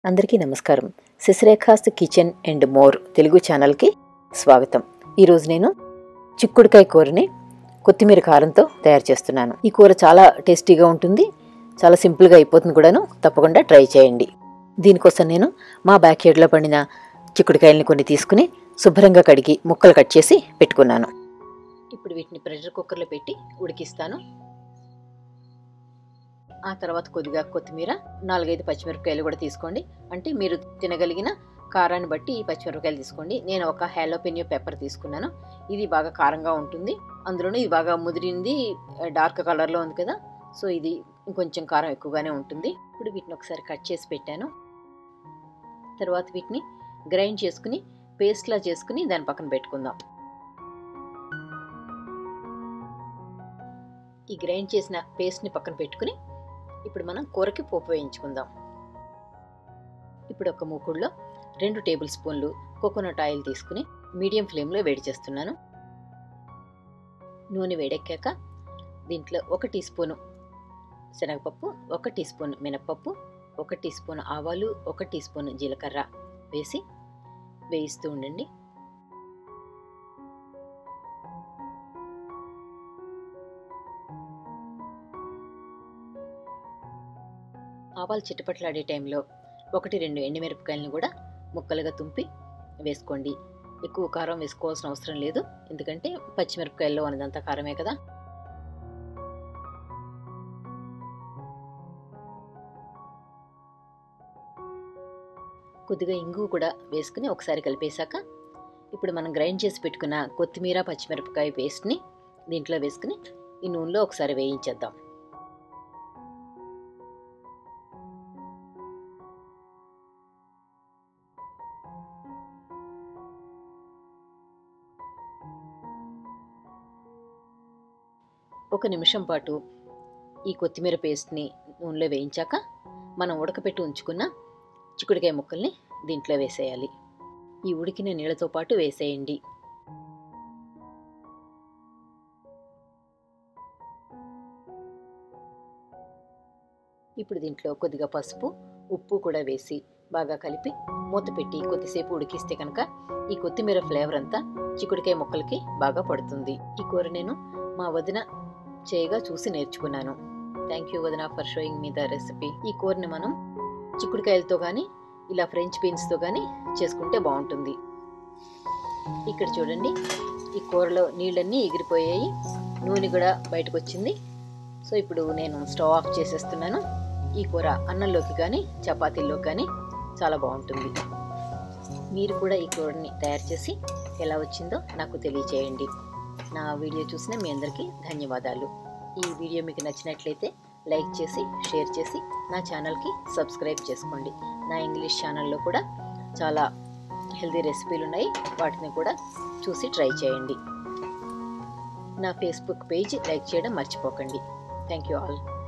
అందరికీ నమస్కారం Sasirekha's kitchen and more Telugu ఛానల్కి స్వాగతం ఈరోజు నేను చిక్కుడుకాయ కూరని కొత్తిమీర కారంతో తయారు చేస్తున్నాను ఈ కూర చాలా టేస్టీగా ఉంటుంది చాలా సింపుల్గా అయిపోతుంది కూడాను తప్పకుండా ట్రై చేయండి దీనికోసం నేను మా బ్యాక్ యార్డ్లో పండిన చిక్కుడుకాయలని కొన్ని తీసుకుని శుభ్రంగా కడిగి ముక్కలు కట్ చేసి పెట్టుకున్నాను ఇప్పుడు వీటిని ప్రెషర్ కుక్కర్లో పెట్టి ఉడికిస్తాను ఆ తర్వాత కొద్దిగా కొత్తిమీర నాలుగైదు పచ్చిమిరపకాయలు కూడా తీసుకోండి అంటే మీరు తినగలిగిన కారాన్ని బట్టి ఈ పచ్చిమిరపకాయలు తీసుకోండి నేను ఒక హ్యాలోపెనియో పెప్పర్ తీసుకున్నాను ఇది బాగా కారంగా ఉంటుంది అందులోనూ ఇది బాగా ముదిరింది డార్క్ కలర్లో ఉంది కదా సో ఇది ఇంకొంచెం కారం ఎక్కువగానే ఉంటుంది ఇప్పుడు వీటిని ఒకసారి కట్ చేసి పెట్టాను తర్వాత వీటిని గ్రైండ్ చేసుకుని పేస్ట్లా చేసుకుని దాని పక్కన పెట్టుకుందాం ఈ గ్రైండ్ చేసిన పేస్ట్ని పక్కన పెట్టుకుని ఇప్పుడు మనం కూరకి పోపు వేయించుకుందాం ఇప్పుడు ఒక మూకుడులో రెండు టేబుల్ స్పూన్లు కోకోనట్ ఆయిల్ తీసుకుని మీడియం ఫ్లేమ్లో వేడి చేస్తున్నాను నూనె వేడెక్కాక దీంట్లో ఒక టీ స్పూను శనగపప్పు ఒక టీ స్పూన్ మినప్పప్పు ఒక టీ స్పూన్ ఆవాలు ఒక టీ స్పూన్ జీలకర్ర వేసి వేయిస్తూ ఉండండి ఆవాలు చిట్టపట్లాడే టైంలో ఒకటి రెండు ఎండుమిరపకాయలను కూడా ముక్కలుగా తుంపి వేసుకోండి ఎక్కువ కారం వేసుకోవాల్సిన అవసరం లేదు ఎందుకంటే పచ్చిమిరపకాయల్లో ఉన్నదంతా కారమే కదా కొద్దిగా ఇంగు కూడా వేసుకుని ఒకసారి కలిపేశాక ఇప్పుడు మనం గ్రైండ్ చేసి పెట్టుకున్న కొత్తిమీర పచ్చిమిరపకాయ పేస్ట్ని దీంట్లో వేసుకుని ఈ నూనెలో ఒకసారి వేయించేద్దాం ఒక నిమిషం పాటు ఈ కొత్తిమీర పేస్ట్ని నూనెలో వేయించాక మనం ఉడకపెట్టి ఉంచుకున్న చిక్కుడుకాయ ముక్కల్ని దీంట్లో వేసేయాలి ఈ ఉడికిన నీళ్ళతో పాటు వేసేయండి ఇప్పుడు దీంట్లో కొద్దిగా పసుపు ఉప్పు కూడా వేసి బాగా కలిపి మూత పెట్టి కొద్దిసేపు ఉడికిస్తే కనుక ఈ కొత్తిమీర ఫ్లేవర్ అంతా చిక్కుడుకాయ ముక్కలకి బాగా పడుతుంది ఈ కూర నేను మా వదిన చేయగా చూసి నేర్చుకున్నాను థ్యాంక్ యూ వదిన for showing me the recipe ఈ కూరని మనం చిక్కుడుకాయలతో కానీ ఇలా ఫ్రెంచ్ బీన్స్తో కానీ చేసుకుంటే బాగుంటుంది ఇక్కడ చూడండి ఈ కూరలో నీళ్ళన్నీ ఎగిరిపోయాయి నూనె కూడా బయటకు వచ్చింది సో ఇప్పుడు నేను స్టవ్ ఆఫ్ చేసేస్తున్నాను ఈ కూర అన్నంలోకి కానీ చపాతీల్లోకి కానీ చాలా బాగుంటుంది మీరు కూడా ఈ కూరని తయారు చేసి ఎలా వచ్చిందో నాకు తెలియచేయండి నా వీడియో చూసిన మీ అందరికీ ధన్యవాదాలు ఈ వీడియో మీకు నచ్చినట్లయితే లైక్ చేసి షేర్ చేసి నా ఛానల్కి సబ్స్క్రైబ్ చేసుకోండి నా ఇంగ్లీష్ ఛానల్లో కూడా చాలా హెల్తీ రెసిపీలు ఉన్నాయి వాటిని కూడా చూసి ట్రై చేయండి నా ఫేస్బుక్ పేజ్ లైక్ చేయడం మర్చిపోకండి థ్యాంక్ యూ ఆల్